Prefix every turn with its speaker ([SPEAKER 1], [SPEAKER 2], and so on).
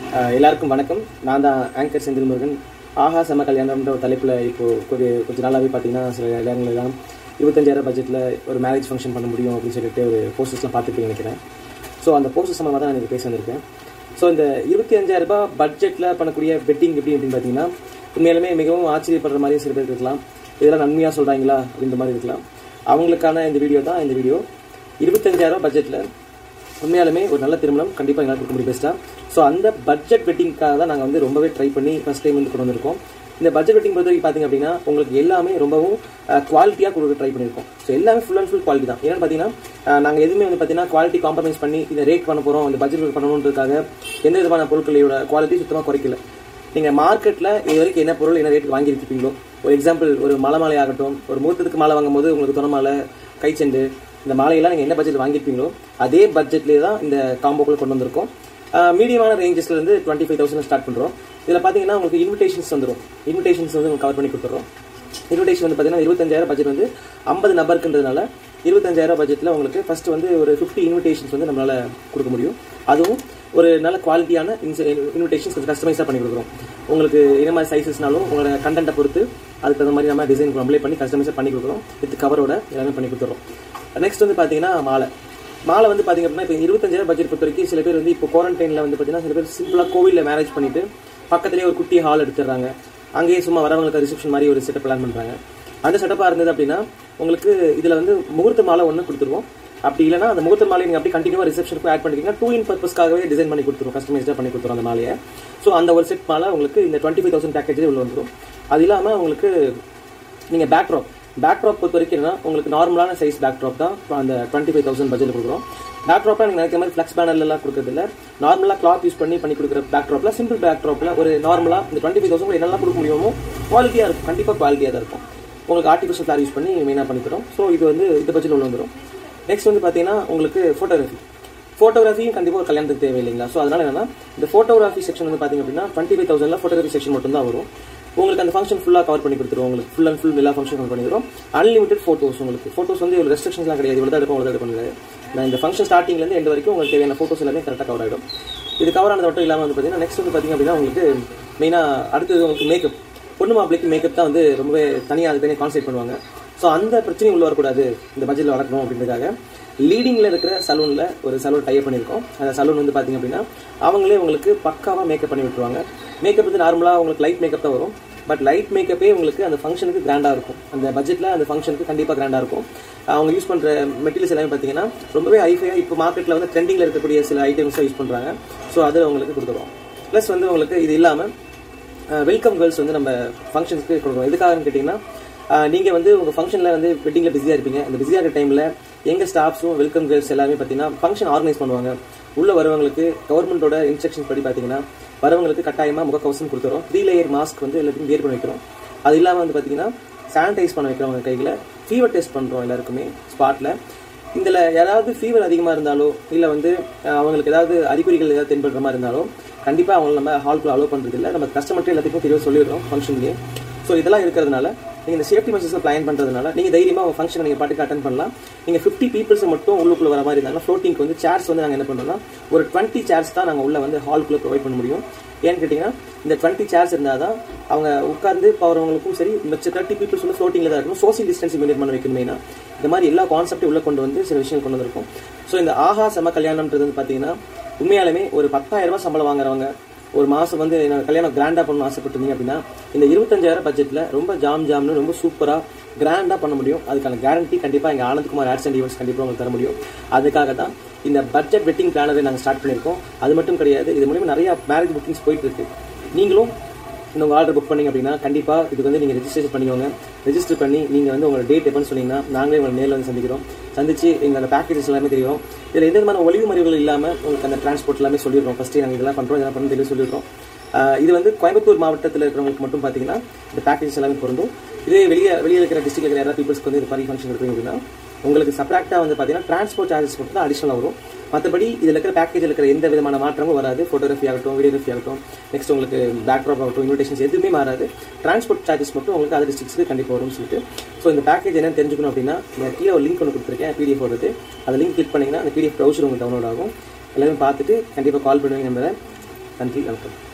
[SPEAKER 1] அஹ் எல்லாருக்கும் வணக்கம் நான் தான் ஆங்கர் செந்தில் முருகன் ஆஹா செம கல்யாணம்ன்ற ஒரு தலைப்பில் இப்போது கொஞ்சம் கொஞ்ச நாளாகவே பார்த்தீங்கன்னா சில இடங்கள்லாம் இருபத்தஞ்சாயிரம் பட்ஜெட்டில் ஒரு மேரேஜ் ஃபங்க்ஷன் பண்ண முடியும் அப்படின்னு சொல்லிட்டு ஒரு போஸ்டர்ஸ்லாம் பார்த்துருப்பீங்க நினைக்கிறேன் ஸோ அந்த போஸ்டர் சம்மந்தமாக தான் நான் இன்றைக்கி பேச வந்திருக்கேன் ஸோ இந்த இருபத்தி அஞ்சாயிரம் ரூபாய் பட்ஜெட்டில் பண்ணக்கூடிய வெட்டிங் எப்படி அப்படின்னு பார்த்தீங்கன்னா உண்மையாலுமே மிகவும் ஆச்சரியப்படுற மாதிரி சில பேர் இருக்கலாம் இதெல்லாம் நன்மையாக சொல்கிறாங்களா அப்படின்ற மாதிரி இருக்கலாம் அவங்களுக்கான இந்த வீடியோ தான் இந்த வீடியோ இருபத்தஞ்சாயிரம் பட்ஜெட்டில் உண்மையாலுமே ஒரு நல்ல திருமணம் கண்டிப்பாக எங்களால் கொடுக்க முடியும் பெஸ்ட்டாக ஸோ அந்த பட்ஜெட் வெட்டிங்காக தான் நாங்கள் வந்து ரொம்பவே ட்ரை பண்ணி ஃபஸ்ட் டைம் வந்து கொண்டு வந்திருக்கோம் இந்த பட்ஜெட் வெட்டிங் பொறுத்த வரைக்கும் பார்த்தீங்க அப்படின்னா உங்களுக்கு எல்லாமே ரொம்பவும் குவாலிட்டியாக கொடுக்க ட்ரை பண்ணியிருக்கோம் ஸோ எல்லாமே ஃபுல் அண்ட் ஃபுல் குவாலிட்டி தான் ஏன்னு பார்த்தீங்கன்னா நாங்கள் எதுவுமே வந்து பார்த்தீங்கன்னா குவாலிட்டி காம்ப்ரமைஸ் பண்ணி இதை ரேட் பண்ண போகிறோம் இந்த பட்ஜெட் பண்ணணுன்றதுக்காக எந்த விதமான பொருட்களோட குவாலிட்டி சுத்தமாக குறைக்கல நீங்கள் மார்க்கெட்டில் இது வரைக்கும் என்ன பொருள் என்ன ரேட்டுக்கு வாங்கியிருக்கீங்களோ ஒரு எக்ஸாம்பிள் ஒரு மலை மாலை ஆகட்டும் ஒரு மூர்த்தத்துக்கு மாலை வாங்கும் போது உங்களுக்கு துணை மாலை கைச்செண்டு இந்த மாலையெல்லாம் நீங்கள் என்ன பட்ஜெட் வாங்கியிருப்பீங்களோ அதே பட்ஜெட்லேயே தான் இந்த காம்போக்குள்ள கொண்டு வந்திருக்கோம் மீடியமான ரேஞ்சஸ்லேருந்து டுவெண்ட்டி ஃபைவ் தௌசண்ட் ஸ்டார்ட் பண்ணுறோம் இதில் பார்த்தீங்கன்னா உங்களுக்கு இன்விடேஷன்ஸ் வந்துடும் இன்விடேஷன்ஸ் வந்து உங்களுக்கு கவர் பண்ணி கொடுத்துறோம் இன்விடேஷன் வந்து பார்த்தீங்கன்னா இருபத்தஞ்சாயிரம் பட்ஜெட் வந்து ஐம்பது நபருக்குன்றதுனால இருபத்தஞ்சாயிரம் பட்ஜெட்டில் உங்களுக்கு ஃபர்ஸ்ட் வந்து ஒரு ஃபிஃப்டி இன்விடேஷன்ஸ் வந்து நம்மளால் கொடுக்க முடியும் அதுவும் ஒரு நல்ல குவாலிட்டியான இன்விடேஷன்ஸ் கொஞ்சம் கஸ்டமைஸாக பண்ணி கொடுக்குறோம் உங்களுக்கு என்ன மாதிரி சைஸஸ்னாலும் உங்களோட கண்டென்ட்டை பொறுத்து அதுக்கு தகுந்த மாதிரி நம்ம டிசைன் நம்மளே பண்ணி கஸ்டமைஸாக பண்ணி கொடுக்குறோம் வித் கவரோட எல்லாமே பண்ணி கொடுத்துறோம் நெக்ஸ்ட் வந்து பார்த்தீங்கன்னா மாலை மாலை வந்து பார்த்தீங்க அப்படின்னா இப்போ இருபத்தஞ்சாயிரம் பட்ஜெட் பொறுத்த வரைக்கும் சில பேர் வந்து இப்போ குவாரண்டைனில் வந்து பார்த்தீங்கன்னா சில பேர் சிம்பிளாக கோவிலில் மேரேஜ் பண்ணிட்டு பக்கத்துலேயே ஒரு குட்டி ஹால் எடுத்துடுறாங்க அங்கேயே சும்மா வரவங்களுக்கு ரிசப்ஷன் மாதிரி ஒரு செட்டப் பிளான் பண்ணுறாங்க அந்த செட்டப்பாக இருந்தது அப்படின்னா உங்களுக்கு இதில் வந்து முகூர்த்த மாலை ஒன்று கொடுத்துருவோம் அப்படி இல்லைனா அந்த முகூர்த்த மாலை நீங்கள் அப்படி கண்டினியூவாக ரிசப்ஷனுக்கு ஆட் பண்ணிக்கிங்கன்னா டூ இன் பர்பஸ்க்காகவே டிசைன் பண்ணி கொடுத்துருவோம் கஸ்டமைஸ்டாக பண்ணி கொடுத்துரும் அந்த மாலையை ஸோ அந்த ஒரு செட் மாலை உங்களுக்கு இந்த டுவெண்ட்டி ஃபைவ் தௌசண்ட் பேக்கேஜே உள்ள வந்துடும் அது இல்லாமல் உங்களுக்கு நீங்கள் பேக் ட்ராப் பேக் ட்ராப் பொறுத்த வரைக்கும் என்னன்னா உங்களுக்கு நார்மலான சைஸ் பேக் ட்ராப் தான் அந்த டுவெண்ட்டி ஃபைவ் தௌசண்ட் பட்ஜெட் கொடுக்குறோம் பேக் ட்ராப்ல நீங்கள் நினைக்கிற மாதிரி ஃப்ளெக்ஸ் பேனர்லாம் கொடுக்குறது இல்லை நார்மலாக கிளாத் யூஸ் பண்ணி பண்ணி கொடுக்குற பேக் ட்ராப்ல சிம்பிள் பேக் ட்ராப்ல ஒரு நார்மலாக இந்த டுவெண்ட்டி ஃபைவ் தௌசண்ட் என்னெல்லாம் கொடுக்க முடியுமோ குவாலிட்டியாக இருக்கும் கண்டிப்பாக குவாலிட்டியாக தான் இருக்கும் உங்களுக்கு ஆர்டிஃபிஷியல் ஃபிளார் யூஸ் பண்ணி மெயினாக பண்ணி தரோம் ஸோ இது வந்து இந்த பட்ஜெட் ஒன்று வந்துடும் நெக்ஸ்ட் வந்து பார்த்தீங்கன்னா உங்களுக்கு ஃபோட்டோகிராஃபி ஃபோட்டோகிராஃபியும் கண்டிப்பாக ஒரு கல்யாணத்துக்கு தேவை இல்லைங்களா ஸோ அதனால என்னன்னா இந்த ஃபோட்டோகிராஃபி செக்ஷன் வந்து பார்த்தீங்க அப்படின்னா டுவெண்ட்டி ஃபைவ் தௌசண்ட்ல ஃபோட்டோகிராஃபி செக்ஷன் மட்டும் தான் வரும் உங்களுக்கு அந்த ஃபங்க்ஷன் ஃபுல்லாக கவர் பண்ணி கொடுத்துருவோம் உங்களுக்கு ஃபுல் அண்ட் ஃபுல் எல்லா ஃபங்க்ஷன் கவர் பண்ணிடுறோம் அன்லிமிட்டட் ஃபோட்டோஸ் உங்களுக்கு ஃபோட்டோஸ் வந்து ஒரு ரெஸ்ட்ரிக்ஷன்ஸ்லாம் கிடையாது இவ்வளோ தான் எடுப்போம் இவ்வளோ தான் எடுப்போம் நான் இந்த ஃபங்க்ஷன் ஸ்டார்டிங்லேருந்து எண்ட் வரைக்கும் உங்களுக்கு தேவையான ஃபோட்டோஸ் எல்லாமே கரெக்டாக கவர் ஆகிடும் இது கவர் ஆனது மட்டும் இல்லாமல் வந்து பார்த்தீங்கன்னா நெக்ஸ்ட் வந்து பார்த்தீங்க அப்படின்னா உங்களுக்கு மெயினாக அடுத்தது உங்களுக்கு மேக்கப் பொண்ணு மாப்பிளைக்கு மேக்கப் தான் வந்து ரொம்பவே தனியாக அது தனியாக கான்சென்ட் பண்ணுவாங்க ஸோ அந்த பிரச்சனையும் உள்ள வரக்கூடாது இந்த பட்ஜெட்டில் வளர்க்கணும் அப்படின்றதுக்காக லீடிங்கில் இருக்கிற சலூனில் ஒரு சலூன் டைப் பண்ணியிருக்கோம் அந்த சலூன் வந்து பார்த்தீங்க அப்படின்னா அவங்களே உங்களுக்கு பக்காவாக மேக்கப் பண்ணி விட்டுருவாங்க மேக்கப் வந்து நார்மலாக உங்களுக்கு லைட் மேக்கப் தான் வரும் பட் லைட் மேக்கப்பே உங்களுக்கு அந்த ஃபங்க்ஷனுக்கு கிராண்டாக இருக்கும் அந்த பட்ஜெட்டில் அந்த ஃபங்க்ஷனுக்கு கண்டிப்பாக கிராண்டாக இருக்கும் அவங்க யூஸ் பண்ணுற மெட்டீரியல்ஸ் எல்லாமே பார்த்தீங்கன்னா ரொம்பவே ஹைஃபையாக இப்போ மார்க்கெட்டில் வந்து ட்ரெண்டிங்கில் இருக்கக்கூடிய சில ஐட்டம்ஸை யூஸ் பண்ணுறாங்க ஸோ அது அவங்களுக்கு கொடுத்துருவோம் ப்ளஸ் வந்து உங்களுக்கு இது இல்லாமல் வெல்கம் கேர்ள்ஸ் வந்து நம்ம ஃபங்க்ஷன்ஸ்க்கு கொடுக்குறோம் எதுக்காகன்னு கேட்டிங்கன்னா நீங்கள் வந்து உங்கள் ஃபங்க்ஷனில் வந்து வெட்டிங்கில் பிஸியாக இருப்பீங்க அந்த பிஸியாக இருக்க டைமில் எங்கள் ஸ்டாஃப்ஸும் வெல்கம் கேர்ள்ஸ் எல்லாமே பார்த்தீங்கன்னா ஃபங்க்ஷன் ஆர்கனைஸ் பண்ணுவாங்க உள்ளே வரவங்களுக்கு கவர்மெண்ட்டோட இன்ஸ்ட்ரக்ஷன் படி பார்த்தீங்கன்னா வரவங்களுக்கு கட்டாயமாக முகக்கவசம் கொடுத்துறோம் த்ரீ லேயர் மாஸ்க் வந்து எல்லாத்தையும் வேர் பண்ணி வைக்கிறோம் அது இல்லாமல் வந்து பார்த்தீங்கன்னா சானிடைஸ் பண்ண வைக்கிறவங்க கையில் ஃபீவர் டெஸ்ட் பண்ணுறோம் எல்லாருக்குமே ஸ்பாட்டில் இதில் யாராவது ஃபீவர் அதிகமாக இருந்தாலோ இல்லை வந்து அவங்களுக்கு ஏதாவது அறிகுறிகள் ஏதாவது தென்படுற மாதிரி இருந்தாலும் கண்டிப்பாக அவங்களை நம்ம ஹால்குள்ள அலோவ் பண்ணுறது இல்லை நம்ம கஸ்டமர்கிட்ட எல்லாத்துக்கும் தெளிவாக சொல்லிடுறோம் ஃபங்க்ஷன்லேயே ஸோ இதெல்லாம் இருக்கிறதுனால நீங்கள் இந்த சேஃப்டி மெஷர்ஸில் பிளான் பண்ணுறதுனால நீங்கள் தைரியமாக உங்கள் ஃபங்க்ஷனை நீங்கள் பாட்டுக்கு அட்டன் பண்ணலாம் நீங்கள் ஃபிஃப்டி பீப்புள்ஸ் மட்டும் உள்ளுக்குள்ள வர மாதிரி இருந்தாங்கன்னா ஃப்ளோட்டிங்க்கு வந்து சேர்ஸ் வந்து நாங்கள் என்ன பண்ணுறோம்னா ஒரு டுவெண்ட்டி சேர்ஸ் தான் நாங்கள் உள்ள வந்து ஹால்குள்ளே ப்ரொவைட் பண்ண முடியும் ஏன்னு கேட்டிங்கன்னா இந்த டுவெண்ட்டி சேர்ஸ் இருந்தால் தான் அவங்க உட்கார்ந்து போகிறவங்களுக்கும் சரி மிச்ச தேர்ட்டி பீப்புள்ஸ் வந்து ஃப்ளோட்டிங்கில் தான் இருக்கணும் சோசியல் டிஸ்டன்ஸ் மெயின்டைன் பண்ண வைக்கணும் மெயினாக இந்த மாதிரி எல்லா கான்செப்டும் உள்ள கொண்டு வந்து சில விஷயங்கள் கொண்டு வந்திருக்கும் ஸோ இந்த ஆஹா செம கல்யாணம்ன்றது வந்து பார்த்தீங்கன்னா உண்மையாலுமே ஒரு பத்தாயிரம் ரூபாய் சம்பளம் வாங்குறவங்க ஒரு மாதம் வந்து நான் கல்யாணம் கிராண்டாக பண்ணணும் ஆசைப்பட்டிருந்தீங்க அப்படின்னா இந்த இருபத்தஞ்சாயிரம் பட்ஜெட்டில் ரொம்ப ஜாம் ஜாம்னு ரொம்ப சூப்பராக கிராண்டாக பண்ண முடியும் அதுக்கான கேரண்டி கண்டிப்பாக எங்கள் ஆனந்த்குமார் ஆட்ஸ் அண்ட் ஈவெண்ட்ஸ் கண்டிப்பாக உங்களுக்கு தர முடியும் அதுக்காக தான் இந்த பட்ஜெட் வெட்டிங் பிளானரை நாங்கள் ஸ்டார்ட் பண்ணியிருக்கோம் அது மட்டும் கிடையாது இது மூலியமாக நிறைய மேரேஜ் புக்கிங்ஸ் போயிட்டு இருக்கு நீங்களும் இந்த உங்கள் ஆர்டர் புக் பண்ணிங்க அப்படின்னா கண்டிப்பாக இதுக்கு வந்து நீங்கள் ரெஜிஸ்ட்ரேஷன் பண்ணிக்கோங்க ரெஜிஸ்டர் பண்ணி நீங்கள் வந்து உங்களோட டேட் எப்போன்னு சொன்னீங்கன்னா நாங்களே உங்களை நேரில் வந்து சந்திக்கிறோம் சந்திச்சு எங்கள் அந்த பேக்கேஜஸ் எல்லாமே தெரியும் இதில் எந்த விதமான ஒளிவு மறைவுகள் இல்லாமல் உங்களுக்கு அந்த டிரான்ஸ்போர்ட் எல்லாமே சொல்லிடுறோம் ஃபஸ்ட்டு நாங்கள் இதெல்லாம் பண்ணுறோம் இதெல்லாம் பண்ணி தெளிவு சொல்லிடுறோம் இது வந்து கோயம்புத்தூர் மாவட்டத்தில் இருக்கிறவங்களுக்கு மட்டும் பார்த்தீங்கன்னா இந்த பேக்கேஜஸ் எல்லாமே பொருந்தும் இதே வெளியே வெளியே இருக்கிற டிஸ்ட்ரிக்ட் இருக்கிற யாராவது பீப்புள்ஸ்க்கு வந்து இது மாதிரி ஃபங்க்ஷன் எடுப்பீங்க அப்படின்னா உங்களுக்கு செப்பரேட்டாக வந்து பார்த்தீங்கன்னா டிரான்ஸ்போர்ட் சார்ஜஸ் மட்டும் தான் அடிஷனல் வரும் மற்றபடி இதில் இருக்கிற பேக்கேஜில் இருக்கிற எந்த விதமான மாற்றமும் வராது ஃபோட்டோகிராஃபி ஆகட்டும் வீடியோகிராஃபி ஆகட்டும் நெக்ஸ்ட் உங்களுக்கு பேக்ட்ராப் ஆகட்டும் இன்விடேஷன்ஸ் எதுவுமே மாறாது டிரான்ஸ்போர்ட் சார்ஜஸ் மட்டும் உங்களுக்கு அதர் டிஸ்ட்ரிக்ஸ்க்கு கண்டிப்பாக வரும்னு சொல்லிட்டு ஸோ இந்த பேக்கேஜ் என்னன்னு தெரிஞ்சுக்கணும் அப்படின்னா நான் கீழே ஒரு லிங்க் ஒன்று கொடுத்துருக்கேன் பிடிஎஃப் வருது அந்த லிங்க் கிளிக் பண்ணிங்கன்னா அந்த பிடிஎஃப் ப்ரௌசர் உங்களுக்கு டவுன்லோட் ஆகும் எல்லாமே பார்த்துட்டு கண்டிப்பாக கால் பண்ணுவீங்க நம்பரை நன்றி வணக்கம்